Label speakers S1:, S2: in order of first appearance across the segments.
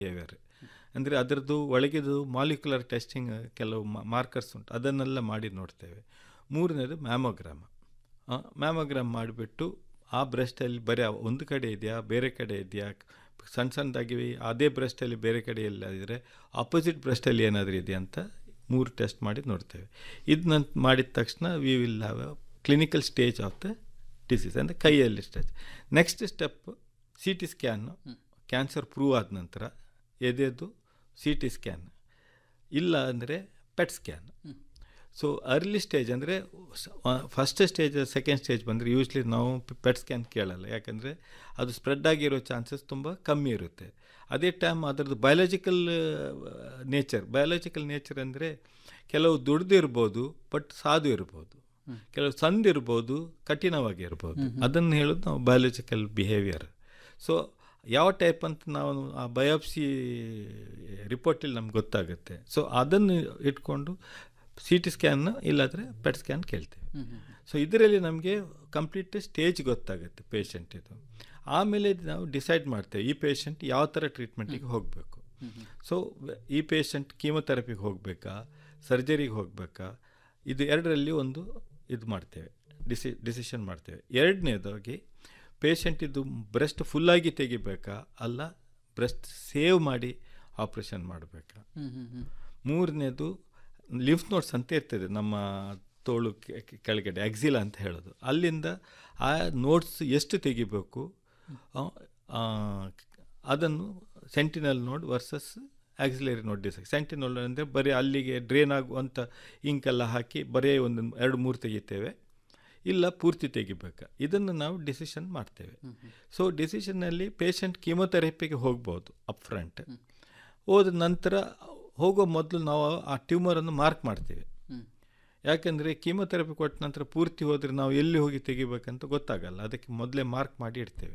S1: behaviour ಅಂದರೆ ಅದರದ್ದು ಒಳಗಿದು ಮಾಲಿಕ್ಯುಲರ್ ಟೆಸ್ಟಿಂಗ್ ಕೆಲವು ಮಾರ್ಕರ್ಸ್ ಉಂಟು ಅದನ್ನೆಲ್ಲ ಮಾಡಿ ನೋಡ್ತೇವೆ ಮೂರನೇದು ಮ್ಯಾಮೋಗ್ರಾಮ್ ಮ್ಯಾಮೋಗ್ರಾಮ್ ಮಾಡಿಬಿಟ್ಟು ಆ ಬ್ರೆಸ್ಟಲ್ಲಿ ಬರೀ ಒಂದು ಕಡೆ ಇದೆಯಾ ಬೇರೆ ಕಡೆ ಇದೆಯಾ ಸಣ್ಣ ಸಣ್ಣದಾಗಿ ಅದೇ ಬ್ರೆಸ್ಟಲ್ಲಿ ಬೇರೆ ಕಡೆ ಎಲ್ಲ ಇದ್ದರೆ ಆಪೋಸಿಟ್ ಬ್ರೆಸ್ಟಲ್ಲಿ ಏನಾದರೂ ಇದೆಯಾ ಅಂತ ಮೂರು ಟೆಸ್ಟ್ ಮಾಡಿ ನೋಡ್ತೇವೆ ಇದನ್ನ ಮಾಡಿದ ತಕ್ಷಣ we will have a clinical stage of the disease ಅಂದರೆ ಕೈಯಲ್ಲಿ stage next step C T scan cancer prove ಆದ ನಂತರ ಎದೆದು ಸಿ ಟಿ ಸ್ಕ್ಯಾನ್ ಇಲ್ಲ ಅಂದರೆ PET scan so early stage ಅಂದರೆ ಫಸ್ಟ್ ಸ್ಟೇಜ್ ಸೆಕೆಂಡ್ ಸ್ಟೇಜ್ ಬಂದರೆ ಯೂಶ್ಲಿ ನಾವು ಪೆಟ್ ಸ್ಕ್ಯಾನ್ ಕೇಳಲ್ಲ ಯಾಕಂದರೆ ಅದು ಸ್ಪ್ರೆಡ್ ಆಗಿರೋ ಚಾನ್ಸಸ್ ತುಂಬ ಕಮ್ಮಿ ಇರುತ್ತೆ ಅದೇ ಟೈಮ್ ಅದರದ್ದು ಬಯಾಲಜಿಕಲ್ ನೇಚರ್ ಬಯಾಲಜಿಕಲ್ ನೇಚರ್ ಅಂದರೆ ಕೆಲವು ದುಡ್ದಿರ್ಬೋದು ಬಟ್ ಸಾಧು ಇರ್ಬೋದು ಕೆಲವು ಸಂದಿರ್ಬೋದು ಕಠಿಣವಾಗಿ ಇರ್ಬೋದು ಅದನ್ನು ಹೇಳೋದು ನಾವು ಬಯಾಲಜಿಕಲ್ ಬಿಹೇವಿಯರ್ ಸೊ ಯಾವ ಟೈಪ್ ಅಂತ ನಾವು ಆ ಬಯೋಪ್ಸಿ ರಿಪೋರ್ಟಲ್ಲಿ ನಮ್ಗೆ ಗೊತ್ತಾಗುತ್ತೆ ಸೊ ಅದನ್ನು ಇಟ್ಕೊಂಡು ಸಿ ಟಿ ಸ್ಕ್ಯಾನ್ ಇಲ್ಲಾಂದರೆ ಪೆಟ್ ಸ್ಕ್ಯಾನ್ ಕೇಳ್ತೇವೆ ಸೊ ಇದರಲ್ಲಿ ನಮಗೆ ಕಂಪ್ಲೀಟ್ ಸ್ಟೇಜ್ ಗೊತ್ತಾಗುತ್ತೆ ಪೇಷಂಟ್ ಇದು ಆಮೇಲೆ ನಾವು ಡಿಸೈಡ್ ಮಾಡ್ತೇವೆ ಈ ಪೇಷಂಟ್ ಯಾವ ಥರ ಟ್ರೀಟ್ಮೆಂಟಿಗೆ ಹೋಗಬೇಕು ಸೊ ಈ ಪೇಷಂಟ್ ಕೀಮೊಥೆರಪಿಗೆ ಹೋಗಬೇಕಾ ಸರ್ಜರಿಗೆ ಹೋಗಬೇಕಾ ಇದು ಎರಡರಲ್ಲಿ ಒಂದು ಇದು ಮಾಡ್ತೇವೆ ಡಿಸಿ ಡಿಸಿಷನ್ ಮಾಡ್ತೇವೆ ಎರಡನೇದಾಗಿ ಪೇಷಂಟ್ ಇದು ಬ್ರೆಸ್ಟ್ ಫುಲ್ಲಾಗಿ ತೆಗಿಬೇಕಾ ಅಲ್ಲ ಬ್ರೆಸ್ಟ್ ಸೇವ್ ಮಾಡಿ ಆಪ್ರೇಷನ್ ಮಾಡಬೇಕಾ ಮೂರನೇದು ಲಿಫ್ಟ್ ನೋಟ್ಸ್ ಅಂತ ಇರ್ತದೆ ನಮ್ಮ ತೋಳು ಕೆಳಗಡೆ ಎಕ್ಸಿಲ ಅಂತ ಹೇಳೋದು ಅಲ್ಲಿಂದ ಆ ನೋಟ್ಸ್ ಎಷ್ಟು ತೆಗಿಬೇಕು ಅದನ್ನು sentinel node versus axillary node decide sentinel ಅಂದರೆ ಬರೀ ಅಲ್ಲಿಗೆ ಡ್ರೈನ್ ಆಗುವಂಥ ಇಂಕೆಲ್ಲ ಹಾಕಿ ಬರೀ ಒಂದು ಎರಡು ಮೂರು ತೆಗಿತೇವೆ ಇಲ್ಲ ಪೂರ್ತಿ ತೆಗಿಬೇಕಾ ಇದನ್ನು ನಾವು ಡಿಸಿಷನ್ ಮಾಡ್ತೇವೆ ಸೊ ಡಿಸಿಷನ್ನಲ್ಲಿ ಪೇಷಂಟ್ ಕೀಮೊಥೆರಪಿಗೆ ಹೋಗ್ಬೋದು ಅಪ್ ಫ್ರಂಟ್ ಹೋದ ನಂತರ ಹೋಗೋ ಮೊದಲು ನಾವು ಆ ಟ್ಯೂಮರನ್ನು ಮಾರ್ಕ್ ಮಾಡ್ತೇವೆ ಯಾಕೆಂದರೆ ಕೀಮೊಥೆರಪಿ ಕೊಟ್ಟ ನಂತರ ಪೂರ್ತಿ ಹೋದರೆ ನಾವು ಎಲ್ಲಿ ಹೋಗಿ ತೆಗಿಬೇಕಂತ ಗೊತ್ತಾಗಲ್ಲ ಅದಕ್ಕೆ ಮೊದಲೇ ಮಾರ್ಕ್ ಮಾಡಿ ಇಡ್ತೇವೆ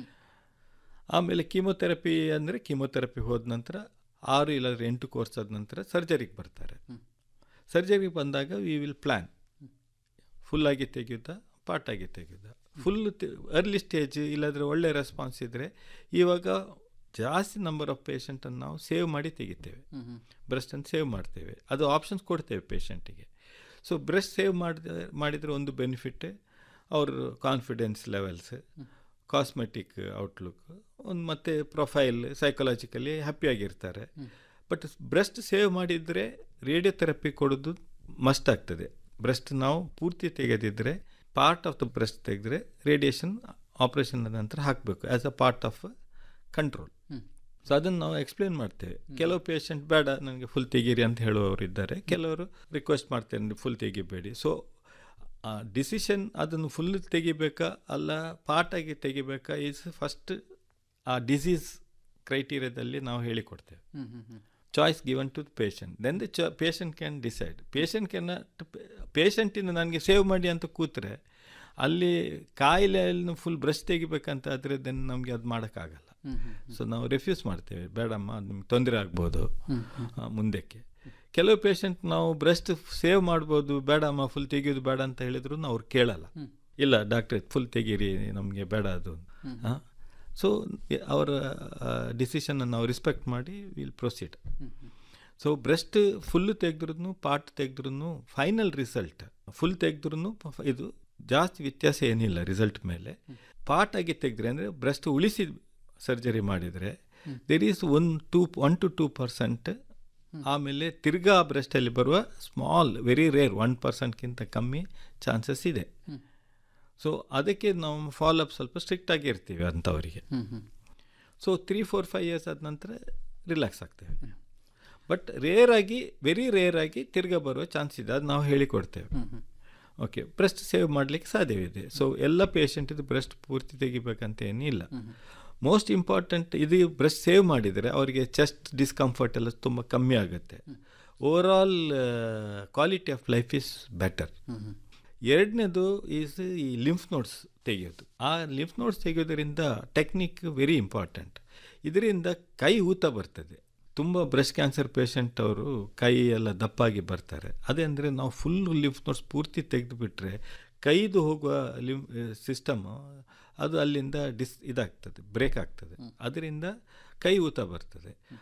S1: ಆಮೇಲೆ ಕೀಮೊಥೆರಪಿ ಅಂದರೆ ಕೀಮೊಥೆರಪಿ ಹೋದ ನಂತರ ಆರು ಇಲ್ಲಾಂದರೆ ಎಂಟು ಕೋರ್ಸ್ ಆದ ನಂತರ ಸರ್ಜರಿಗೆ ಬರ್ತಾರೆ ಸರ್ಜರಿಗೆ ಬಂದಾಗ ವಿ ವಿಲ್ ಪ್ಲ್ಯಾನ್ ಫುಲ್ಲಾಗಿ ತೆಗೆಯುತ್ತಾ ಪಾರ್ಟಾಗಿ ತೆಗೆಯುತ್ತಾ ಫುಲ್ ಅರ್ಲಿ ಸ್ಟೇಜ್ ಇಲ್ಲಾಂದರೆ ಒಳ್ಳೆ ರೆಸ್ಪಾನ್ಸ್ ಇದ್ದರೆ ಇವಾಗ ಜಾಸ್ತಿ ನಂಬರ್ ಆಫ್ ಪೇಷಂಟನ್ನು ನಾವು ಸೇವ್ ಮಾಡಿ ತೆಗಿತೇವೆ ಬ್ರೆಸ್ಟನ್ನು ಸೇವ್ ಮಾಡ್ತೇವೆ ಅದು ಆಪ್ಷನ್ಸ್ ಕೊಡ್ತೇವೆ ಪೇಷಂಟಿಗೆ ಸೊ ಬ್ರೆಸ್ಟ್ ಸೇವ್ ಮಾಡಿದ ಮಾಡಿದರೆ ಒಂದು ಬೆನಿಫಿಟ್ ಅವ್ರ ಕಾನ್ಫಿಡೆನ್ಸ್ ಲೆವೆಲ್ಸ್ ಕಾಸ್ಮೆಟಿಕ್ ಔಟ್ಲುಕ್ ಒಂದು ಮತ್ತು ಪ್ರೊಫೈಲ್ ಸೈಕಲಾಜಿಕಲಿ ಹ್ಯಾಪಿಯಾಗಿರ್ತಾರೆ ಬಟ್ ಬ್ರೆಸ್ಟ್ ಸೇವ್ ಮಾಡಿದರೆ ರೇಡಿಯೋಥೆರಪಿ ಕೊಡೋದು ಮಸ್ಟ್ ಆಗ್ತದೆ ಬ್ರೆಸ್ಟ್ ನಾವು ಪೂರ್ತಿ ತೆಗೆದಿದ್ದರೆ ಪಾರ್ಟ್ ಆಫ್ ದ ಬ್ರೆಸ್ಟ್ ತೆಗೆದ್ರೆ ರೇಡಿಯೇಷನ್ ಆಪ್ರೇಷನ್ ನಂತರ ಹಾಕಬೇಕು as a part of control so ಅದನ್ನು ನಾವು ಎಕ್ಸ್ಪ್ಲೇನ್ ಮಾಡ್ತೇವೆ ಕೆಲವು ಪೇಷಂಟ್ ಬೇಡ ನನಗೆ ಫುಲ್ ತೆಗೀರಿ ಅಂತ ಹೇಳುವವರು ಇದ್ದಾರೆ ಕೆಲವರು ರಿಕ್ವೆಸ್ಟ್ ಮಾಡ್ತೇನೆ ಫುಲ್ ತೆಗಿಬೇಡಿ ಸೊ ಡಿಸಿಷನ್ ಅದನ್ನು ಫುಲ್ ತೆಗಿಬೇಕಾ ಅಲ್ಲ ಪಾರ್ಟಾಗಿ ತೆಗಿಬೇಕಾ ಈಸ್ ಫಸ್ಟ್ ಆ ಡಿಸೀಸ್ ಕ್ರೈಟೀರಿಯಾದಲ್ಲಿ ನಾವು ಹೇಳಿಕೊಡ್ತೇವೆ choice given to patient then the ಚ patient can decide patient can ಪೇಷಂಟಿಂದ ನನಗೆ ಸೇವ್ ಮಾಡಿ ಅಂತ ಕೂತ್ರೆ ಅಲ್ಲಿ ಕಾಯಿಲೆಯನ್ನು ಫುಲ್ ಬ್ರಷ್ ತೆಗಿಬೇಕಂತ ಆದರೆ ದೆನ್ ನಮಗೆ ಅದು ಮಾಡೋಕ್ಕಾಗಲ್ಲ ಸೊ ನಾವು ರಿಫ್ಯೂಸ್ ಮಾಡ್ತೇವೆ ಬೇಡಮ್ಮ ನಿಮ್ಗೆ ತೊಂದರೆ ಆಗ್ಬೋದು ಮುಂದಕ್ಕೆ ಕೆಲವು ಪೇಷಂಟ್ ನಾವು ಬ್ರೆಸ್ಟ್ ಸೇವ್ ಮಾಡ್ಬೋದು ಬೇಡಮ್ಮ ಫುಲ್ ತೆಗಿಯೋದು ಬೇಡ ಅಂತ ಹೇಳಿದ್ರು ಅವ್ರು ಕೇಳಲ್ಲ ಇಲ್ಲ ಡಾಕ್ಟ್ರೆ ಫುಲ್ ತೆಗೀರಿ ನಮಗೆ ಬೇಡ ಅದು ಹಾಂ ಸೊ ಅವರ ಡಿಸಿಷನ್ನ ನಾವು ರೆಸ್ಪೆಕ್ಟ್ ಮಾಡಿ will proceed so breast full ತೆಗೆದ್ರೂ ಪಾರ್ಟ್ ತೆಗೆದ್ರೂ ಫೈನಲ್ ರಿಸಲ್ಟ್ ಫುಲ್ ತೆಗೆದ್ರೂ ಇದು ಜಾಸ್ತಿ ವ್ಯತ್ಯಾಸ ಏನಿಲ್ಲ ರಿಸಲ್ಟ್ ಮೇಲೆ ಪಾರ್ಟ್ ಆಗಿ ತೆಗೆದ್ರೆ ಅಂದರೆ ಬ್ರೆಸ್ಟ್ ಉಳಿಸಿ ಸರ್ಜರಿ ಮಾಡಿದರೆ there is one two one to two percent ಆಮೇಲೆ ತಿರ್ಗಾ ಬ್ರೆಸ್ಟಲ್ಲಿ ಬರುವ ಸ್ಮಾಲ್ ವೆರಿ ರೇರ್ ಒನ್ ಪರ್ಸೆಂಟ್ಗಿಂತ ಕಮ್ಮಿ ಚಾನ್ಸಸ್ ಇದೆ ಸೊ ಅದಕ್ಕೆ ನಾವು ಫಾಲೋಅಪ್ ಸ್ವಲ್ಪ ಸ್ಟ್ರಿಕ್ಟಾಗಿ ಇರ್ತೀವಿ ಅಂಥವರಿಗೆ so three four five years ಆದ ನಂತರ ರಿಲ್ಯಾಕ್ಸ್ ಆಗ್ತೇವೆ ಬಟ್ ರೇರ್ ಆಗಿ ವೆರಿ ರೇರ್ ಆಗಿ ತಿರ್ಗಾ ಬರುವ ಚಾನ್ಸ್ ಇದೆ ಅದು ನಾವು ಹೇಳಿಕೊಡ್ತೇವೆ ಓಕೆ ಬ್ರೆಸ್ಟ್ ಸೇವ್ ಮಾಡಲಿಕ್ಕೆ ಸಾಧ್ಯವಿದೆ ಸೊ ಎಲ್ಲ ಪೇಷಂಟಿದು ಬ್ರೆಸ್ಟ್ ಪೂರ್ತಿ ತೆಗಿಬೇಕಂತ ಏನಿಲ್ಲ ಮೋಸ್ಟ್ ಇಂಪಾರ್ಟೆಂಟ್ ಇದು ಬ್ರೆಸ್ಟ್ ಸೇವ್ ಮಾಡಿದರೆ ಅವರಿಗೆ ಚೆಸ್ಟ್ ಡಿಸ್ಕಂಫರ್ಟ್ ಎಲ್ಲ ತುಂಬ ಕಮ್ಮಿ ಆಗುತ್ತೆ overall quality of life is better ಎರಡನೇದು ಈಸ್ ಈ ಲಿಂಫ್ ನೋಟ್ಸ್ ತೆಗೆಯೋದು ಆ ಲಿಂಫ್ ನೋಟ್ಸ್ ತೆಗೆಯೋದ್ರಿಂದ ಟೆಕ್ನಿಕ್ ವೆರಿ ಇಂಪಾರ್ಟೆಂಟ್ ಇದರಿಂದ ಕೈ ಊತ ಬರ್ತದೆ ತುಂಬ ಬ್ರೆಸ್ಟ್ ಕ್ಯಾನ್ಸರ್ ಪೇಷಂಟ್ ಅವರು ಕೈ ಎಲ್ಲ ದಪ್ಪಾಗಿ ಬರ್ತಾರೆ ಅದೇ ಅಂದರೆ ನಾವು ಫುಲ್ ಲಿಂಫ್ ನೋಟ್ಸ್ ಪೂರ್ತಿ ತೆಗೆದುಬಿಟ್ರೆ ಕೈದು ಹೋಗುವ ಲಿಂಫ್ ಸಿಸ್ಟಮ್ ಅದು ಅಲ್ಲಿಂದ ಡಿಸ್ ಇದಾಗ್ತದೆ ಬ್ರೇಕ್ ಆಗ್ತದೆ ಅದರಿಂದ ಕೈ ಊತ ಬರ್ತದೆ